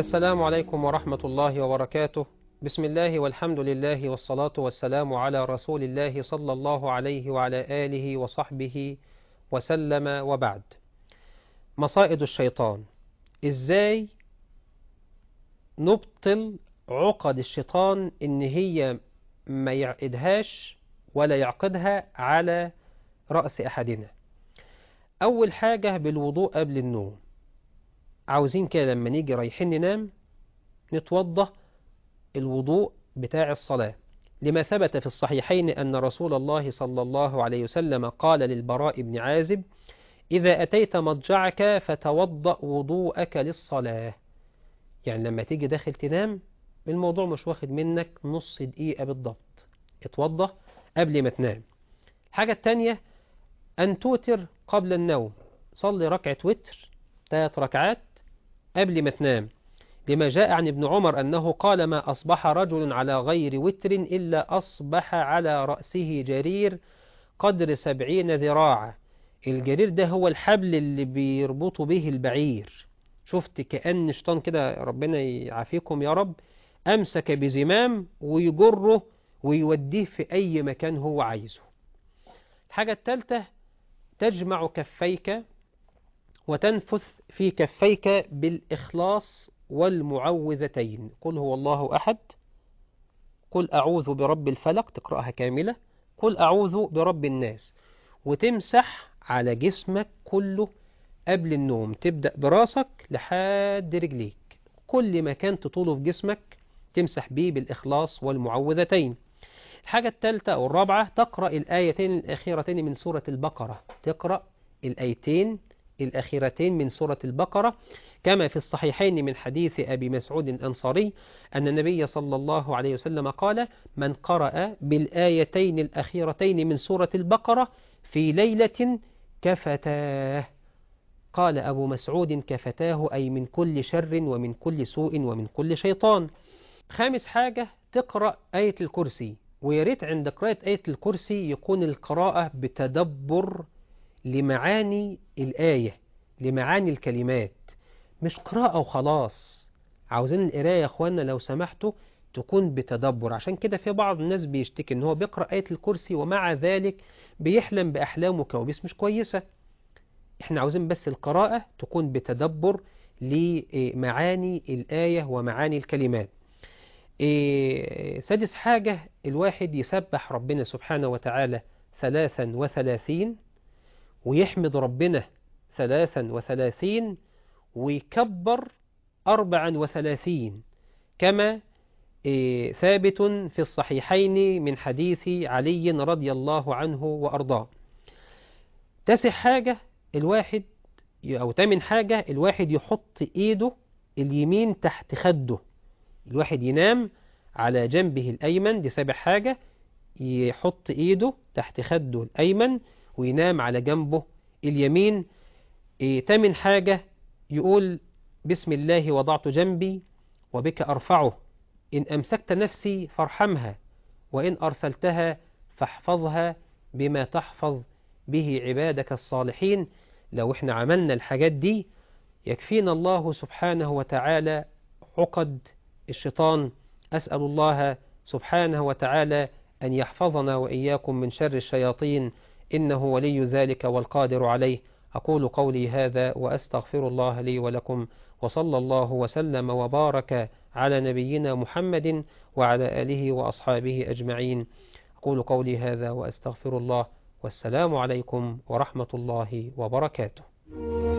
السلام عليكم ورحمة الله وبركاته بسم الله والحمد لله والصلاة والسلام على رسول الله صلى الله عليه وعلى آله وصحبه وسلم وبعد مصائد الشيطان إزاي نبطل عقد الشيطان إن هي ما يعقدهاش ولا يعقدها على رأس أحدنا أول حاجة بالوضوء قبل النوم عاوزين كده لما نيجي رايحين ننام نتوضى الوضوء بتاع الصلاة لما ثبت في الصحيحين أن رسول الله صلى الله عليه وسلم قال للبراء بن عازب إذا أتيت مضجعك فتوضأ وضوءك للصلاة يعني لما تيجي داخل تنام الموضوع مش واخد منك نص دقيقة بالضبط اتوضى قبل ما تنام الحاجة التانية أن توتر قبل النوم صلي ركعة وتر ثلاث ركعات قبل ما تنام لما جاء عن ابن عمر أنه قال ما أصبح رجل على غير وتر إلا أصبح على رأسه جرير قدر سبعين ذراعا الجرير ده هو الحبل اللي بيربطوا به البعير شفت كأن شيطان كده ربنا يعافيكم يا رب أمسك بزمام ويجره ويوديه في أي مكان هو عايزه الحاجة الثالثة تجمع كفيك وتنفث في كفيك بالإخلاص والمعوذتين قل هو الله أحد قل أعوذ برب الفلق تقرأها كاملة قل أعوذ برب الناس وتمسح على جسمك كله قبل النوم تبدأ براسك لحد رجليك كل مكان تطوله في جسمك تمسح بيه بالإخلاص والمعوذتين الحاجة الثالثة أو الرابعة تقرأ الآيتين الأخيرتين من سورة البقرة تقرأ الآيتين الأخيرتين من سورة البقرة كما في الصحيحين من حديث أبي مسعود الأنصاري أن النبي صلى الله عليه وسلم قال من قرأ بالآيتين الأخيرتين من سورة البقرة في ليلة كفتاه قال أبو مسعود كفتاه أي من كل شر ومن كل سوء ومن كل شيطان خامس حاجة تقرأ آية الكرسي وياريت عند قراءة آية الكرسي يكون القراءة بتدبر لمعاني الآية لمعاني الكلمات مش قراءة وخلاص عاوزين القراية يا اخوانا لو سمحتوا تكون بتدبر عشان كده في بعض الناس بيشتكي ان هو بيقرأ آية الكرسي ومع ذلك بيحلم بأحلام وكوابيس مش كويسة احنا عاوزين بس القراءة تكون بتدبر لمعاني الآية ومعاني الكلمات سادس حاجة الواحد يسبح ربنا سبحانه وتعالى ثلاثا وثلاثين ويحمد ربنا ثلاثا وثلاثين ويكبر أربعا وثلاثين كما ثابت في الصحيحين من حديث علي رضي الله عنه وأرضاه تاسع حاجة الواحد أو تامن حاجة الواحد يحط إيده اليمين تحت خده الواحد ينام على جنبه الأيمن دي سابع حاجة يحط إيده تحت خده الأيمن وينام على جنبه اليمين إيه تامن حاجة يقول بسم الله وضعت جنبي وبك أرفعه إن أمسكت نفسي فارحمها وإن أرسلتها فاحفظها بما تحفظ به عبادك الصالحين لو احنا عملنا الحاجات دي يكفينا الله سبحانه وتعالى عقد الشيطان أسأل الله سبحانه وتعالى أن يحفظنا وإياكم من شر الشياطين إنه ولي ذلك والقادر عليه أقول قولي هذا وأستغفر الله لي ولكم وصلى الله وسلم وبارك على نبينا محمد وعلى آله وأصحابه أجمعين أقول قولي هذا وأستغفر الله والسلام عليكم ورحمة الله وبركاته